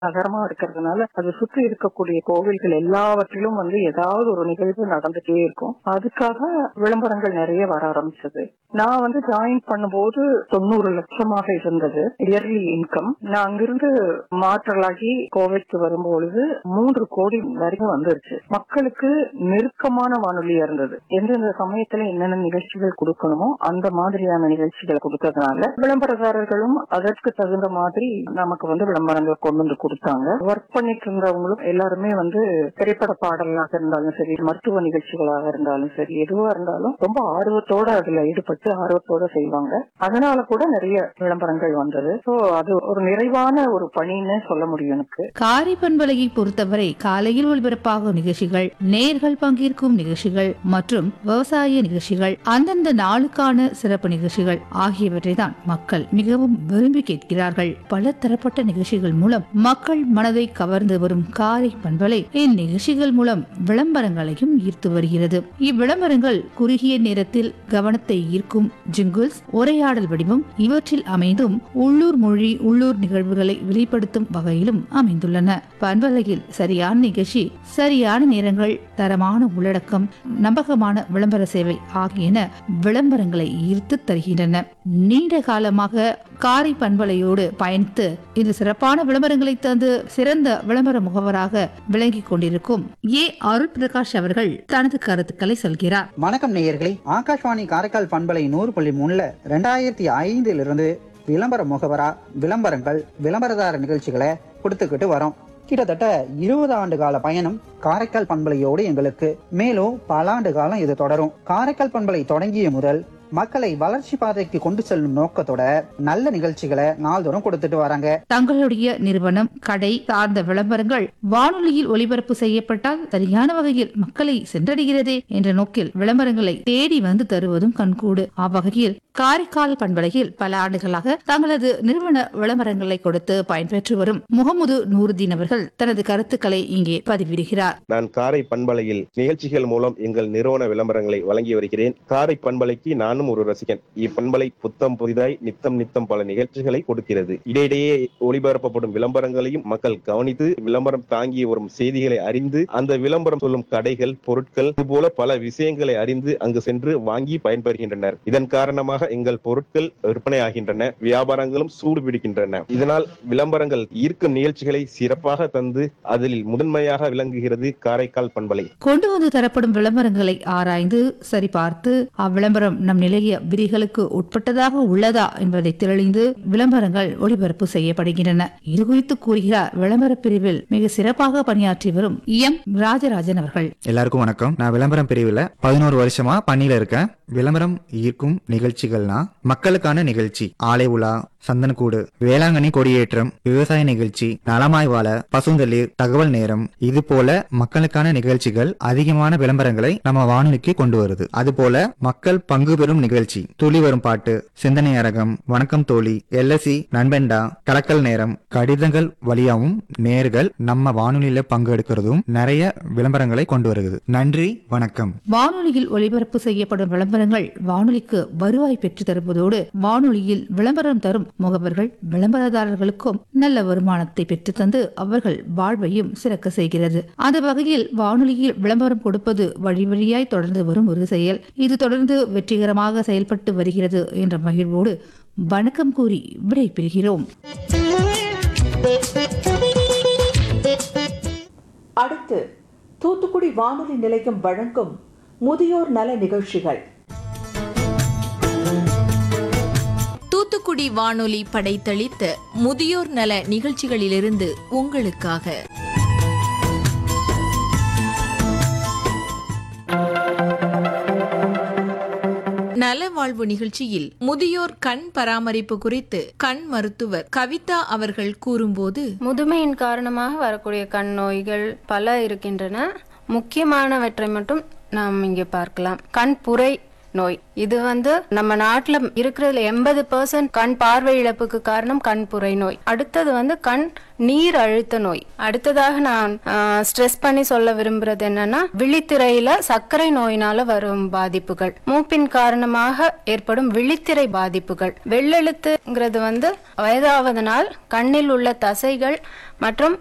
நகரமா இருக்கிறதுனால அது சுற்றி இருக்கக்கூடிய கோவில்கள் எல்லாவற்றிலும் வந்து ஏதாவது ஒரு நிகழ்வு நடந்துட்டே இருக்கும் அதுக்காக விளம்பரங்கள் நிறைய வர ஆரம்பிச்சது நான் வந்து ஜாயின் பண்ணும்போது தொண்ணூறு லட்சமாக இருந்தது இயர்லி இன்கம் நான் அங்கிருந்து மாற்றலாகி கோவைக்கு வரும்பொழுது மூன்று கோடி வரைக்கும் வந்துருச்சு மக்களுக்கு நெருக்கமான வானொலியா இருந்தது எந்தெந்த சமயத்துல என்னென்ன நிகழ்ச்சிகள் கொடுக்கணுமோ அந்த மாதிரியான நிகழ்ச்சிகளை கொடுத்ததுனால விளம்பரதாரர்களும் அதற்கு தகுந்த மாதிரி நமக்கு வந்து விளம்பரங்கள் கொண்டு வந்து கொடுத்தாங்க ஒர்க் பண்ணிட்டு இருந்தவங்களும் எல்லாருமே வந்து திரைப்பட பாடலாக இருந்தாலும் சரி மருத்துவ நிகழ்ச்சிகளாக இருந்தாலும் சரி எதுவா இருந்தாலும் ரொம்ப ஆர்வத்தோட அதுல ஈடுபட்டு ஆர்வத்தோட செய்வாங்க அதனால கூட நிறைய விளம்பரங்கள் வந்தது சோ அது ஒரு நிறைவான ஒரு பணின்னு சொல்ல முடியும் எனக்கு காரை பண்பலையை பொறுத்தவரை காலையில் ஒளிபரப்பாகும் நிகழ்ச்சிகள் நேர்கள் பங்கேற்கும் நிகழ்ச்சிகள் மற்றும் விவசாய நிகழ்ச்சிகள் அந்தந்த நாளுக்கான சிறப்பு நிகழ்ச்சிகள் ஆகியவற்றை தான் மக்கள் மிகவும் விரும்பி கேட்கிறார்கள் பல தரப்பட்ட நிகழ்ச்சிகள் மூலம் மக்கள் மனதை கவர்ந்து வரும் காரை பண்பலை இந்நிகழ்ச்சிகள் மூலம் விளம்பரங்களையும் ஈர்த்து வருகிறது இவ்விளம்பரங்கள் குறுகிய நேரத்தில் கவனத்தை ஈர்க்கும் ஜிங்கிள்ஸ் உரையாடல் வடிவம் இவற்றில் அமைந்தும் உள்ளூர் மொழி உள்ளூர் நிகழ்வுகளை வெளிப்படுத்தும் வகையிலும் அமைந்துள்ளன பண்பலையில் சரியான நிகழ்ச்சி சரியான நேரங்கள் தரமான உள்ளடக்கம் நம்பகமான விளம்பர சேவை ஆகியன விளம்பரங்களை ஈர்த்து தருகின்றன நீண்ட காலமாக காரை பண்பலையோடு பயணித்து இந்த சிறப்பான விளம்பரங்களை தந்து சிறந்த விளம்பர முகவராக விளங்கிக் கொண்டிருக்கும் ஏ அருள் பிரகாஷ் அவர்கள் தனது கருத்துக்களை சொல்கிறார் வணக்கம் நேயர்களே ஆகாஷ்வாணி காரைக்கால் பண்பலை நூறு புள்ளி மூணுல ரெண்டாயிரத்தி ஐந்திலிருந்து விளம்பர முகவரா விளம்பரங்கள் விளம்பரதார நிகழ்ச்சிகளை கொடுத்துக்கிட்டு வரோம் கிட்டத்தட்ட இருபது ஆண்டு கால பயணம் காரைக்கால் பண்பலையோடு எங்களுக்கு மேலும் பல ஆண்டு காலம் இது தொடரும் காரைக்கால் பண்பலை தொடங்கிய முதல் மக்களை வளர்ச்சி பாதைக்கு கொண்டு செல்லும் நோக்கத்தோட நல்ல நிகழ்ச்சிகளை நாள்தோறும் கொடுத்துட்டு வராங்க தங்களுடைய நிறுவனம் கடை சார்ந்த விளம்பரங்கள் வானொலியில் ஒளிபரப்பு செய்யப்பட்டால் சரியான வகையில் மக்களை சென்றடைகிறதே என்ற நோக்கில் விளம்பரங்களை தேடி வந்து தருவதும் கண்கூடு அவ்வகையில் காரைக்கால் பண்பலையில் பல ஆண்டுகளாக தங்களது நிறுவன விளம்பரங்களை கொடுத்து பயன்பெற்று வரும் முகமது நூருதீன் அவர்கள் தனது கருத்துக்களை இங்கே பதிவிடுகிறார் நான் காரை பண்பலையில் நிகழ்ச்சிகள் மூலம் எங்கள் நிறுவன விளம்பரங்களை வழங்கி வருகிறேன் காரை பண்பலைக்கு நானும் ஒரு ரசிகன் இப்பண்பலை புத்தம் புதிதாய் நித்தம் நித்தம் பல நிகழ்ச்சிகளை கொடுக்கிறது இடையிடையே ஒளிபரப்பப்படும் விளம்பரங்களையும் மக்கள் கவனித்து விளம்பரம் தாங்கி வரும் செய்திகளை அறிந்து அந்த விளம்பரம் சொல்லும் கடைகள் பொருட்கள் இதுபோல பல விஷயங்களை அறிந்து அங்கு சென்று வாங்கி பயன்பெறுகின்றனர் இதன் காரணமாக எங்கள் பொருட்கள் விற்பனையாகின்றன வியாபாரங்களும் சூடு பிடிக்கின்றன இதனால் விளம்பரங்கள் ஈர்க்கும் நிகழ்ச்சிகளை சிறப்பாக தந்து அதில் முதன்மையாக விளங்குகிறது காரைக்கால் பண்பலை கொண்டு வந்து தரப்படும் விளம்பரங்களை ஆராய்ந்து சரிபார்த்து அவ்விளம்பரம் நம் நிலைய விதிகளுக்கு உட்பட்டதாக உள்ளதா என்பதை தெளிந்து விளம்பரங்கள் ஒளிபரப்பு செய்யப்படுகின்றன இது குறித்து கூறுகிறார் விளம்பர பிரிவில் மிக சிறப்பாக பணியாற்றி வரும் எம் ராஜராஜன் அவர்கள் எல்லாருக்கும் வணக்கம் நான் விளம்பரம் பிரிவில் பதினோரு வருஷமா பணியில இருக்கேன் விளம்பரம் ஈர்க்கும் நிகழ்ச்சிகள்னா மக்களுக்கான நிகழ்ச்சி ஆலை உலா சந்தனக்கூடு வேளாங்கண்ணி கொடியேற்றம் விவசாய நிகழ்ச்சி நலமாய் வாழ பசுந்தளிர் தகவல் நேரம் இது போல மக்களுக்கான நிகழ்ச்சிகள் அதிகமான விளம்பரங்களை நம்ம வானொலிக்கு கொண்டு வருது அது போல மக்கள் பங்கு பெறும் நிகழ்ச்சி துளி வரும் பாட்டு சிந்தனை அரகம் வணக்கம் தோழி எல்எஸ்சி நண்பண்டா கலக்கல் நேரம் கடிதங்கள் வழியாவும் நேர்கள் நம்ம வானொலியில பங்கெடுக்கிறதும் நிறைய விளம்பரங்களை கொண்டு வருகிறது நன்றி வணக்கம் வானொலியில் ஒளிபரப்பு செய்யப்படும் விளம்பரங்கள் வானொலிக்கு வருவாய் பெற்று தருவதோடு வானொலியில் விளம்பரம் தரும் முகவர்கள் விளம்பரதாரர்களுக்கும் நல்ல வருமானத்தை பெற்று தந்து அவர்கள் வாழ்வையும் சிறக்க செய்கிறது அந்த வகையில் வானொலியில் விளம்பரம் கொடுப்பது வழி வழியாய் தொடர்ந்து வரும் ஒரு செயல் இது தொடர்ந்து வெற்றிகரமாக செயல்பட்டு வருகிறது என்ற மகிழ்வோடு வணக்கம் கூறி விடைபெறுகிறோம் அடுத்து தூத்துக்குடி வானொலி நிலையம் வழங்கும் முதியோர் நல நிகழ்ச்சிகள் தூத்துக்குடி வானொலி படைத்தளித்த முதியோர் நல நிகழ்ச்சிகளிலிருந்து உங்களுக்காக நல வாழ்வு நிகழ்ச்சியில் முதியோர் கண் பராமரிப்பு குறித்து கண் மருத்துவர் கவிதா அவர்கள் கூறும்போது முதுமையின் காரணமாக வரக்கூடிய கண் நோய்கள் பல இருக்கின்றன முக்கியமானவற்றை மட்டும் நாம் இங்கே பார்க்கலாம் கண் புரை நோய் இது வந்து நம்ம நாட்டுல இருக்கிறதுல எண்பது பர்சன்ட் கண் பார்வை இழப்புக்கு காரணம் கண்புரை நோய் அடுத்தது வந்து கண் நீர் அழுத்த நோய் அடுத்ததாக நான் ஸ்ட்ரெஸ் பண்ணி சொல்ல விரும்புறது என்னன்னா விழித்திரையில சர்க்கரை நோயினால வரும் பாதிப்புகள் மூப்பின் காரணமாக ஏற்படும் விழித்திரை பாதிப்புகள் வெள்ளெழுத்துங்கிறது வந்து வயதாவதனால் கண்ணில் உள்ள தசைகள் மற்றும்